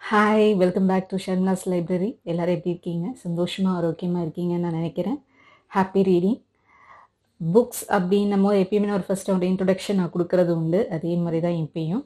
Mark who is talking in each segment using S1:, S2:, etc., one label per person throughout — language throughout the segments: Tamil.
S1: hi welcome back to Sharmila's library எல்லாரும் எப்படி இருக்கீங்க சந்தோஷமாக ஆரோக்கியமாக இருக்கீங்கன்னு நான் நினைக்கிறேன் ஹாப்பி ரீடிங் புக்ஸ் அப்படின்னும் போது எப்பயுமே நான் ஒரு ஃபஸ்ட் ஒரு இன்ட்ரொடக்ஷன் நான் கொடுக்கறது உண்டு அதே மாதிரி தான் இப்பயும்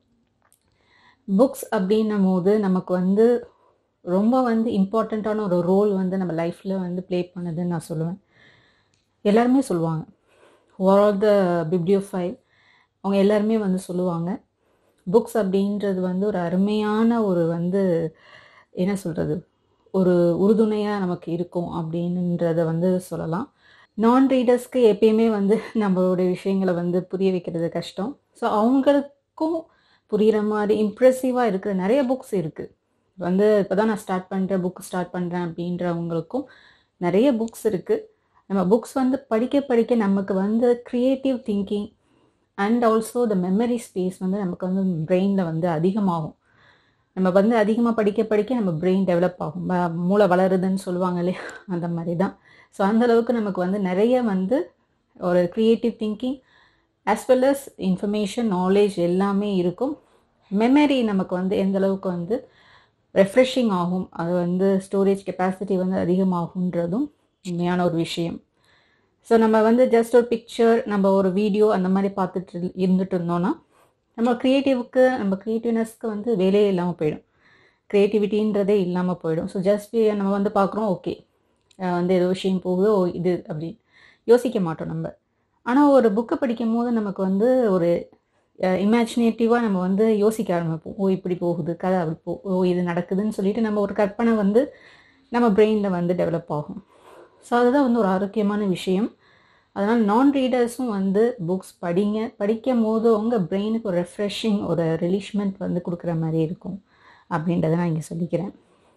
S1: புக்ஸ் அப்படின்னும் போது நமக்கு வந்து ரொம்ப வந்து இம்பார்ட்டண்ட்டான ஒரு ரோல் வந்து நம்ம லைஃப்பில் வந்து ப்ளே பண்ணுதுன்னு நான் சொல்லுவேன் எல்லாருமே சொல்லுவாங்க ஓவர் த பிப்ளியோஃபைல் அவங்க எல்லாருமே வந்து சொல்லுவாங்க புக்ஸ் அப்படின்றது வந்து ஒரு அருமையான ஒரு வந்து என்ன சொல்கிறது ஒரு உறுதுணையாக நமக்கு இருக்கும் அப்படின்றத வந்து சொல்லலாம் நான் ரீடர்ஸ்க்கு எப்பயுமே வந்து நம்மளுடைய விஷயங்களை வந்து புரிய வைக்கிறது கஷ்டம் ஸோ அவங்களுக்கும் புரிகிற மாதிரி இம்ப்ரெசிவாக இருக்கிற நிறைய புக்ஸ் இருக்குது வந்து இப்போ தான் நான் ஸ்டார்ட் பண்ணுறேன் புக் ஸ்டார்ட் பண்ணுறேன் அப்படின்றவங்களுக்கும் நிறைய புக்ஸ் இருக்குது நம்ம புக்ஸ் வந்து படிக்க படிக்க நமக்கு வந்து creative thinking and also the memory space வந்து நமக்கு வந்து பிரெயினில் வந்து அதிகமாகும் நம்ம வந்து அதிகமாக படிக்க படிக்க நம்ம பிரெயின் டெவலப் ஆகும் ம- மூளை வளருதுன்னு சொல்லுவாங்க இல்லையா அந்த மாதிரி தான் ஸோ அந்த அளவுக்கு நமக்கு வந்து நிறைய வந்து ஒரு creative thinking as well as information knowledge எல்லாமே இருக்கும் மெமரி நமக்கு வந்து எந்த அளவுக்கு வந்து ரெஃப்ரெஷிங் ஆகும் அது வந்து ஸ்டோரேஜ் கெப்பாசிட்டி வந்து அதிகமாகுன்றதும் உண்மையான ஒரு விஷயம் ஸோ நம்ம வந்து ஜஸ்ட் ஒரு பிக்சர் நம்ம ஒரு வீடியோ அந்த மாதிரி பார்த்துட்டு இரு- இருந்துட்டு இருந்தோம்னா நம்ம க்ரியேட்டிவ்க்கு நம்ம க்ரியேட்டிவ்னஸ்க்கு வந்து வேலையே இல்லாமல் போயிடும் க்ரியேட்டிவிட்டின்றதே இல்லாமல் போயிடும் ஸோ ஜஸ்ட் நம்ம வந்து பார்க்குறோம் ஓகே வந்து ஏதோ விஷயம் போகுது ஓ இது அப்படி யோசிக்க மாட்டோம் நம்ம ஆனால் ஒரு புக்கை படிக்கும் போது நமக்கு வந்து ஒரு இமேஜினேட்டிவாக நம்ம வந்து யோசிக்க ஆரம்பிப்போம் ஓ இப்படி போகுது கதை அப்படி போ ஓ இது நடக்குதுன்னு சொல்லிட்டு நம்ம ஒரு கற்பனை வந்து நம்ம பிரெயினில் வந்து டெவலப் ஆகும் ஸோ அதுதான் வந்து ஒரு ஆரோக்கியமான விஷயம் அதனால் நான் ரீடர்ஸும் வந்து புக்ஸ் படிங்க படிக்கும் போது உங்கள் பிரெயினுக்கு ஒரு ரெஃப்ரெஷிங் ஒரு ரிலீஷ்மெண்ட் வந்து கொடுக்குற மாதிரி இருக்கும் அப்படின்றத நான் இங்கே சொல்லிக்கிறேன்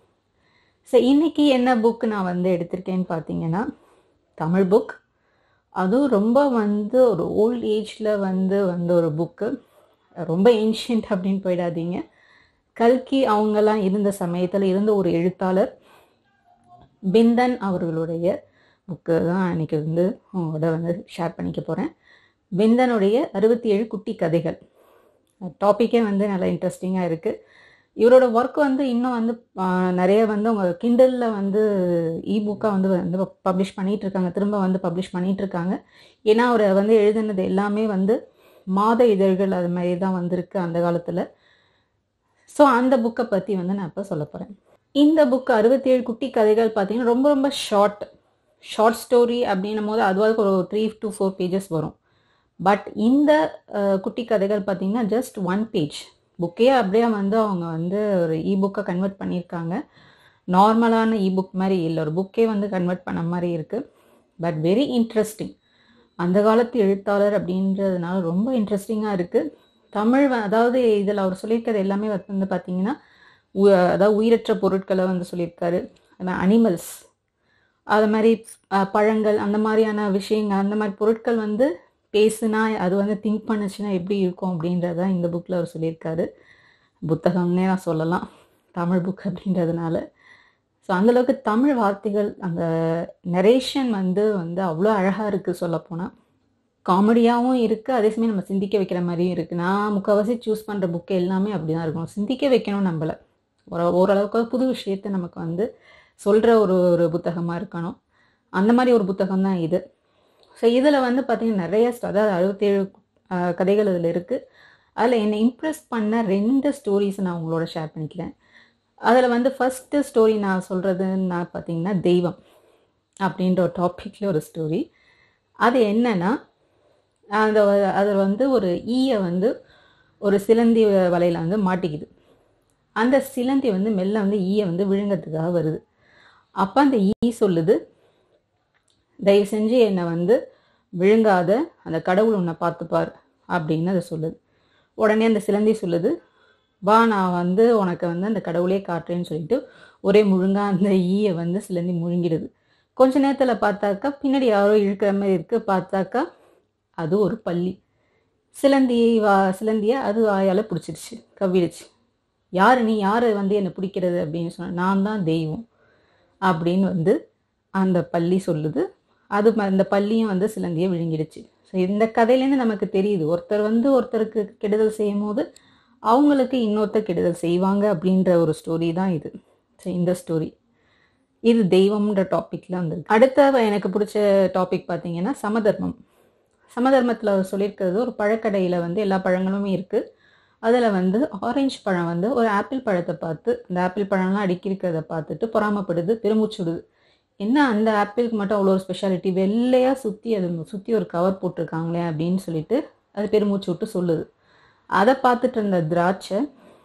S1: ஸோ இன்னைக்கு என்ன புக் நான் வந்து எடுத்திருக்கேன்னு பார்த்தீங்கன்னா தமிழ் புக் அதுவும் ரொம்ப வந்து ஒரு ஓல்ட் ஏஜில் வந்து வந்த ஒரு புக்கு ரொம்ப ஏன்ஷியன்ட் அப்படின்னு போயிடாதீங்க கல்கி அவங்கெல்லாம் இருந்த சமயத்தில் இருந்த ஒரு எழுத்தாளர் பிந்தன் அவர்களுடைய புக்கு தான் இன்னைக்கு வந்து உங்களோட வந்து ஷேர் பண்ணிக்க போகிறேன் பிந்தனுடைய அறுபத்தி ஏழு குட்டி கதைகள் டாப்பிக்கே வந்து நல்லா இன்ட்ரெஸ்டிங்காக இருக்குது இவரோட ஒர்க் வந்து இன்னும் வந்து ஆஹ், நிறைய வந்து அவங்க கிண்டலில் வந்து இபுக்காக வந்து வந்து பப்ளிஷ் பண்ணிட்டு இருக்காங்க திரும்ப வந்து பப்ளிஷ் பண்ணிட்டு இருக்காங்க ஏன்னா அவர் வந்து எழுதினது எல்லாமே வந்து மாத இதழ்கள் அது மாதிரி தான் வந்திருக்கு அந்த காலத்தில் ஸோ அந்த புக்கை பற்றி வந்து நான் இப்போ சொல்ல போகிறேன் இந்த புக் அறுபத்தி ஏழு குட்டி கதைகள் பார்த்தீங்கன்னா ரொம்ப ரொம்ப ஷார்ட் ஷார்ட் ஸ்டோரி அப்படின்னும் போது அதுவாக ஒரு த்ரீ டு ஃபோர் பேஜஸ் வரும் பட் இந்த அஹ், குட்டி கதைகள் பார்த்தீங்கன்னா ஜஸ்ட் ஒன் பேஜ் புக்கே அப்படியே வந்து அவங்க வந்து ஒரு இபுக்கை கன்வெர்ட் பண்ணியிருக்காங்க நார்மலான இபுக் மாதிரி இல்லை ஒரு புக்கே வந்து கன்வெர்ட் பண்ண மாதிரி இருக்குது பட் வெரி இன்ட்ரெஸ்டிங் அந்த காலத்து எழுத்தாளர் அப்படின்றதுனால ரொம்ப இன்ட்ரெஸ்டிங்காக இருக்குது தமிழ் வ- அதாவது இதில் அவர் சொல்லியிருக்கிறது எல்லாமே வந்து பார்த்தீங்கன்னா உ- அதாவது உயிரற்ற பொருட்களை வந்து சொல்லியிருக்காரு அனிமல்ஸ் அது மாதிரி அஹ், பழங்கள் அந்த மாதிரியான விஷயங்கள் அந்த மாதிரி பொருட்கள் வந்து பேசுனா அது வந்து திங்க் பண்ணுச்சுன்னா எப்படி இருக்கும் அப்படின்றத இந்த புக்கில் அவர் சொல்லியிருக்காரு புத்தகம்னே நான் சொல்லலாம் தமிழ் புக் அப்படின்றதுனால ஸோ அந்தளவுக்கு தமிழ் வார்த்தைகள் அந்த நரேஷன் வந்து வந்து அவ்வளோ அழகாக இருக்குது சொல்லப்போனால் காமெடியாகவும் இருக்குது அதே சமயம் நம்ம சிந்திக்க வைக்கிற மாதிரியும் இருக்குது நான் முக்கால்வாசி சூஸ் பண்ணுற புக்கு எல்லாமே அப்படி தான் இருக்கணும் சிந்திக்க வைக்கணும் நம்மளை ஒரு ஓரளவுக்கு புது விஷயத்தை நமக்கு வந்து சொல்கிற ஒரு ஒரு புத்தகமாக இருக்கணும் அந்த மாதிரி ஒரு புத்தகம் தான் இது ஸோ இதில் வந்து பார்த்தீங்கன்னா நிறைய st- அதாவது அறுபத்தேழு அஹ், கதைகள் இதில் இருக்குது அதில் என்னை இம்ப்ரெஸ் பண்ண ரெண்டு ஸ்டோரிஸ் நான் உங்களோட ஷேர் பண்ணிக்கிறேன் அதில் வந்து ஃபஸ்ட்டு ஸ்டோரி நான் சொல்கிறதுன்னா பார்த்தீங்கன்னா தெய்வம் அப்படின்ற ஒரு டாப்பிக்கில் ஒரு ஸ்டோரி அது என்னன்னா அந்த அதில் வந்து ஒரு ஈயை வந்து ஒரு சிலந்தி வலையில் வந்து மாட்டிக்குது அந்த சிலந்தி வந்து மெல்ல வந்து ஈயை வந்து விழுங்கறதுக்காக வருது அப்போ அந்த ஈ சொல்லுது தயவு செஞ்சு என்னை வந்து விழுங்காத அந்த கடவுள் உன்னை பார்த்துப்பார் அப்படின்னு அது சொல்லுது உடனே அந்த சிலந்தி சொல்லுது வா நான் வந்து உனக்கு வந்து அந்த கடவுளே காட்டுறேன்னு சொல்லிட்டு ஒரே முழுங்கா அந்த ஈயை வந்து சிலந்தி முழுங்கிடுது கொஞ்ச நேரத்தில் பார்த்தாக்கா பின்னாடி யாரோ இழுக்கிற மாதிரி இருக்கு பார்த்தாக்கா அது ஒரு பள்ளி சிலந்தி வா சிலந்தியை அது வாயால் பிடிச்சிருச்சு கவ்விடுச்சு யார் நீ யார் வந்து என்னை பிடிக்கிறது அப்படின்னு சொன்ன நான் தான் தெய்வம் அப்படின்னு வந்து அந்த பள்ளி சொல்லுது அது ம- அந்த பள்ளியும் வந்து சிலந்தியை விழுங்கிடுச்சு ஸோ இந்த கதையிலேருந்து நமக்கு தெரியுது ஒருத்தர் வந்து ஒருத்தருக்கு கெடுதல் செய்யும் போது அவங்களுக்கு இன்னொருத்தர் கெடுதல் செய்வாங்க அப்படின்ற ஒரு ஸ்டோரி தான் இது ஸோ இந்த ஸ்டோரி இது தெய்வம்ன்ற டாப்பிக்கில் வந்திருக்கு அடுத்த எனக்கு பிடிச்ச டாபிக் பார்த்தீங்கன்னா சமதர்மம் சமதர்மத்தில் அவர் சொல்லியிருக்கிறது ஒரு பழக்கடையில் வந்து எல்லா பழங்களுமே இருக்குது அதில் வந்து ஆரஞ்சு பழம் வந்து ஒரு ஆப்பிள் பழத்தை பார்த்து அந்த ஆப்பிள் பழம்லாம் அடுக்கியிருக்கிறத பார்த்துட்டு பொறாமப்படுது பெருமூச்சு விடுது என்ன அந்த ஆப்பிளுக்கு மட்டும் அவ்வளோ ஒரு ஸ்பெஷாலிட்டி வெள்ளையாக சுற்றி அது சுற்றி ஒரு கவர் போட்டிருக்காங்களே அப்படின்னு சொல்லிட்டு அது பெருமூச்சு விட்டு சொல்லுது அதை பார்த்துட்டு இருந்த திராட்சை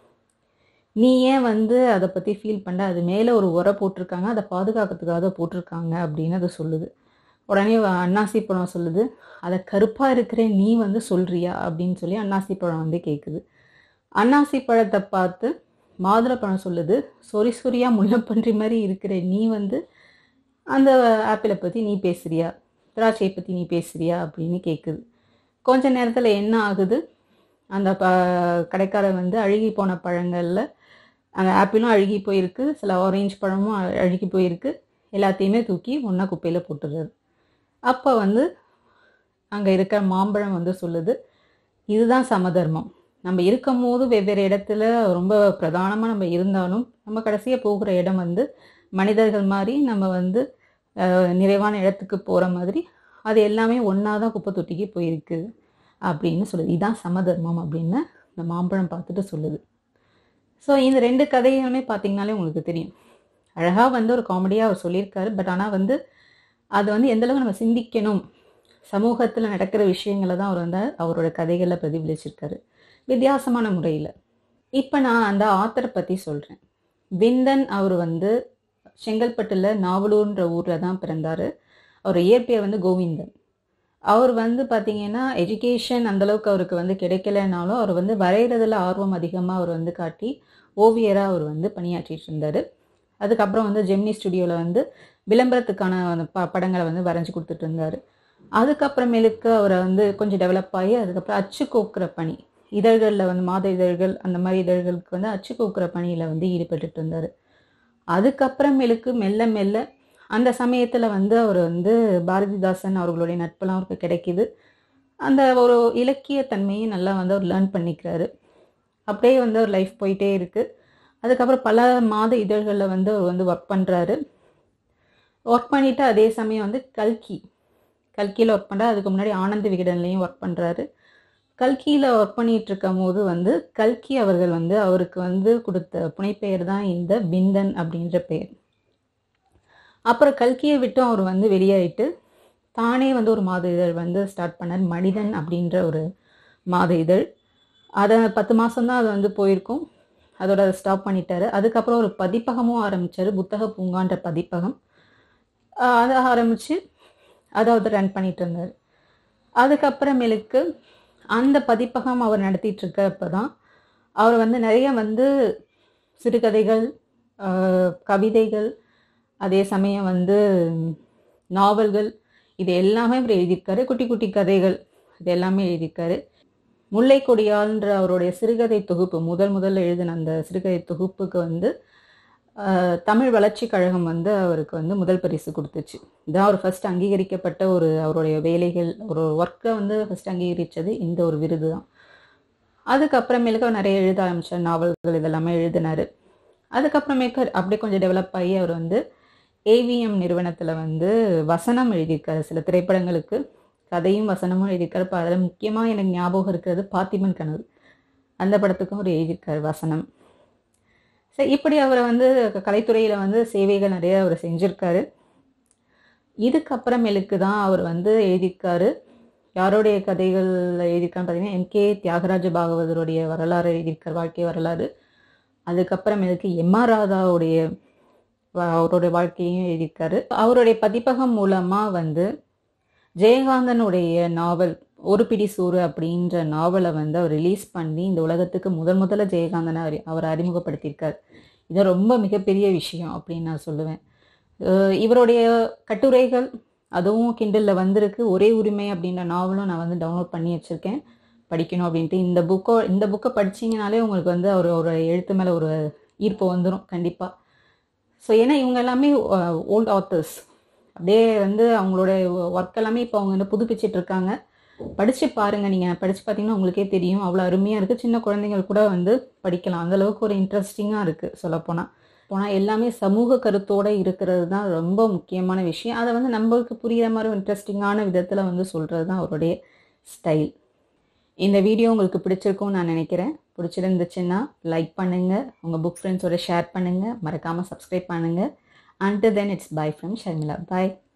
S1: நீ ஏன் வந்து அதை பற்றி ஃபீல் பண்ண அது மேலே ஒரு உரை போட்டிருக்காங்க அதை பாதுகாக்கிறதுக்காக அதை போட்டிருக்காங்க அப்படின்னு அது சொல்லுது உடனே வ- அன்னாசி பழம் சொல்லுது அதை கருப்பாக இருக்கிற நீ வந்து சொல்றியா அப்படின்னு சொல்லி அன்னாசி பழம் வந்து கேட்குது அன்னாசி பழத்தை பார்த்து மாதுளப்பழம் சொல்லுது சொறி சொரியா முள்ளப்பன்றி மாதிரி இருக்கிற நீ வந்து அந்த ஆப்பிளை பற்றி நீ பேசுறியா திராட்சையை பற்றி நீ பேசுறியா அப்படின்னு கேட்குது கொஞ்ச நேரத்தில் என்ன ஆகுது அந்த ப கடைக்காரர் வந்து அழுகி போன பழங்களில் அந்த ஆப்பிளும் அழுகி போயிருக்கு சில ஆரஞ்சு பழமும் அ- அழுகி போயிருக்கு எல்லாத்தையுமே தூக்கி ஒன்றா குப்பையில் போட்டுடுறாரு அப்போ வந்து அங்கே இருக்கிற மாம்பழம் வந்து சொல்லுது இதுதான் சமதர்மம் நம்ம இருக்கும் போது வெவ்வேறு இடத்துல ரொம்ப பிரதானமாக நம்ம இருந்தாலும் நம்ம கடைசியாக போகிற இடம் வந்து மனிதர்கள் மாதிரி நம்ம வந்து அஹ், நிறைவான இடத்துக்கு போகிற மாதிரி அது எல்லாமே ஒன்றா தான் குப்பை தொட்டிக்கு போயிருக்கு அப்படின்னு சொல்லுது இதுதான் சமதர்மம் அப்படின்னு இந்த மாம்பழம் பார்த்துட்டு சொல்லுது ஸோ இந்த ரெண்டு கதைகளுமே பார்த்தீங்கனாலே உங்களுக்கு தெரியும் அழகாக வந்து ஒரு காமெடியாக அவர் சொல்லியிருக்காரு பட் ஆனால் வந்து அது வந்து எந்த அளவுக்கு நம்ம சிந்திக்கணும் சமூகத்தில் நடக்கிற விஷயங்களை தான் அவர் வந்து அவரோட கதைகளில் பிரதிபலிச்சிருக்காரு வித்தியாசமான முறையில் இப்போ நான் அந்த ஆத்தரை பற்றி சொல்கிறேன் விந்தன் அவர் வந்து செங்கல்பட்டில் நாவலூர்ன்ற ஊரில் தான் பிறந்தார் அவர் இயற்பெயர் வந்து கோவிந்தன் அவர் வந்து பார்த்தீங்கன்னா எஜுகேஷன் அந்தளவுக்கு அவருக்கு வந்து கிடைக்கலனாலும் அவர் வந்து வரைகிறதுல ஆர்வம் அதிகமாக அவர் வந்து காட்டி ஓவியராக அவர் வந்து பணியாற்றிட்டு இருந்தார் அதுக்கப்புறம் வந்து ஜெமினி ஸ்டுடியோவில் வந்து விளம்பரத்துக்கான அந்த ப படங்களை வந்து வரைஞ்சி கொடுத்துட்டு இருந்தார் அதுக்கப்புறமேலுக்கு அவரை வந்து கொஞ்சம் டெவலப் ஆகி அதுக்கப்புறம் அச்சு கோக்குற பணி இதழ்களில் வந்து மாத இதழ்கள் அந்த மாதிரி இதழ்களுக்கு வந்து அச்சு கோக்குற பணியில் வந்து ஈடுபட்டுட்டு இருந்தார் அதுக்கப்புறமேலுக்கு மெல்ல மெல்ல அந்த சமயத்தில் வந்து அவர் வந்து பாரதிதாசன் அவர்களுடைய நட்பெல்லாம் அவருக்கு கிடைக்கிது அந்த ஒரு இலக்கியத்தன்மையை நல்லா வந்து அவர் லேர்ன் பண்ணிக்கிறாரு அப்படியே வந்து அவர் லைஃப் போயிட்டே இருக்குது அதுக்கப்புறம் பல மாத இதழ்களில் வந்து அவர் வந்து ஒர்க் பண்ணுறாரு ஒர்க் பண்ணிவிட்டு அதே சமயம் வந்து கல்கி கல்கியில் ஒர்க் பண்ணுறாரு அதுக்கு முன்னாடி ஆனந்த விகடன்லேயும் ஒர்க் பண்ணுறாரு கல்கியில் ஒர்க் பண்ணிட்டு இருக்கும் போது வந்து கல்கி அவர்கள் வந்து அவருக்கு வந்து கொடுத்த புனைப்பெயர் தான் இந்த பிந்தன் அப்படின்ற பெயர் அப்புறம் கல்கியை விட்டும் அவர் வந்து வெளியாயிட்டு தானே வந்து ஒரு மாத இதழ் வந்து ஸ்டார்ட் பண்ணார் மனிதன் அப்படின்ற ஒரு மாத இதழ் அதை பத்து மாதம்தான் அது வந்து போயிருக்கும் அதோட ஸ்டாப் பண்ணிட்டாரு அதுக்கப்புறம் ஒரு பதிப்பகமும் ஆரம்பித்தார் புத்தக பூங்கான்ற பதிப்பகம் ஆஹ் அதை ஆரம்பித்து அதை அவர் ரன் பண்ணிட்டு இருந்தார் அதுக்கப்புறமேலுக்கு அந்த பதிப்பகம் அவர் நடத்திட்டு இருக்கப்ப தான் அவர் வந்து நிறைய வந்து சிறுகதைகள் ஆஹ் கவிதைகள் அதே சமயம் வந்து நாவல்கள் இது எல்லாமே அவர் எழுதியிருக்காரு குட்டி குட்டி கதைகள் இது எல்லாமே எழுதியிருக்காரு முல்லை கொடியாள்ன்ற அவருடைய சிறுகதை தொகுப்பு முதல் முதல்ல எழுதின அந்த சிறுகதை தொகுப்புக்கு வந்து ஆஹ், தமிழ் வளர்ச்சி கழகம் வந்து அவருக்கு வந்து முதல் பரிசு கொடுத்துச்சு இதான் அவர் ஃபர்ஸ்ட் அங்கீகரிக்கப்பட்ட ஒரு அவருடைய வேலைகள் ஒரு ஒர்க்கை வந்து ஃபர்ஸ்ட் அங்கீகரித்தது இந்த ஒரு விருது தான் அதுக்கப்புறமேலுக்கு அவர் நிறைய எழுத ஆரம்பிச்சார் நாவல்கள் இதெல்லாமே எழுதினார் அதுக்கப்புறமேக்கு அப்படியே கொஞ்சம் டெவலப் ஆகி அவர் வந்து ஏவிஎம் நிறுவனத்தில் வந்து வசனம் எழுதியிருக்காரு சில திரைப்படங்களுக்கு கதையும் வசனமும் எழுதியிருக்காரு இப்போ அதில் முக்கியமாக எனக்கு ஞாபகம் இருக்கிறது பார்த்திபன் கனவு அந்த படத்துக்கும் அவர் எழுதியிருக்காரு வசனம் சரி இப்படி அவரை வந்து கலைத்துறையில் வந்து சேவைகள் நிறைய அவர் செஞ்சுருக்காரு இதுக்கப்புறமேலுக்கு தான் அவர் வந்து எழுதியிருக்காரு யாருடைய கதைகள் எழுதியிருக்கான்னு பார்த்தீங்கன்னா எம்கே தியாகராஜ பாகவதருடைய வரலாறு எழுதியிருக்கார் வாழ்க்கை வரலாறு அதுக்கப்புறமேலுக்கு எம்ஆர் ராதாவுடைய வ- அவருடைய வாழ்க்கையும் எழுதியிருக்காரு அவருடைய பதிப்பகம் மூலமாக வந்து ஜெயகாந்தனுடைய நாவல் ஒரு பிடி சோறு அப்படின்ற நாவலை வந்து அவர் ரிலீஸ் பண்ணி இந்த உலகத்துக்கு முதல் முதல்ல ஜெயகாந்தனை அறி- அவர் அறிமுகப்படுத்தியிருக்கார் இது ரொம்ப மிகப்பெரிய விஷயம் அப்படின்னு நான் சொல்லுவேன் அஹ் இவருடைய கட்டுரைகள் அதுவும் கிண்டலில் வந்திருக்கு ஒரே உரிமை அப்படின்ற நாவலும் நான் வந்து டவுன்லோட் பண்ணி வச்சுருக்கேன் படிக்கணும் அப்படின்ட்டு இந்த புக்கோ இந்த புக்கை படிச்சீங்கனாலே உங்களுக்கு வந்து அவர் ஒரு எழுத்து மேலே ஒரு ஈர்ப்பு வந்துடும் கண்டிப்பாக ஸோ ஏன்னா இவங்க எல்லாமே ஓல்ட் ஆத்தர்ஸ் அப்படியே வந்து அவங்களோட ஒர்க் எல்லாமே இப்போ அவங்க வந்து புதுப்பிச்சிட்டு இருக்காங்க படித்து பாருங்கள் நீங்கள் படித்து பார்த்தீங்கன்னா உங்களுக்கே தெரியும் அவ்வளோ அருமையாக இருக்குது சின்ன குழந்தைகள் கூட வந்து படிக்கலாம் அந்த அளவுக்கு ஒரு இன்ட்ரெஸ்டிங்காக இருக்குது சொல்லப்போனால் போனால் எல்லாமே சமூக கருத்தோடு இருக்கிறது தான் ரொம்ப முக்கியமான விஷயம் அதை வந்து நம்மளுக்கு புரிகிற மாதிரி இன்ட்ரெஸ்டிங்கான விதத்தில் வந்து சொல்கிறது தான் அவருடைய ஸ்டைல் இந்த வீடியோ உங்களுக்கு பிடிச்சிருக்கும்னு நான் நினைக்கிறேன் பிடிச்சிருந்துச்சுன்னா லைக் பண்ணுங்கள் உங்கள் புக் ஃப்ரெண்ட்ஸோட ஷேர் பண்ணுங்கள் மறக்காமல் சப்ஸ்கிரைப் பண்ணுங்கள் and then it's bye from Sharmila bye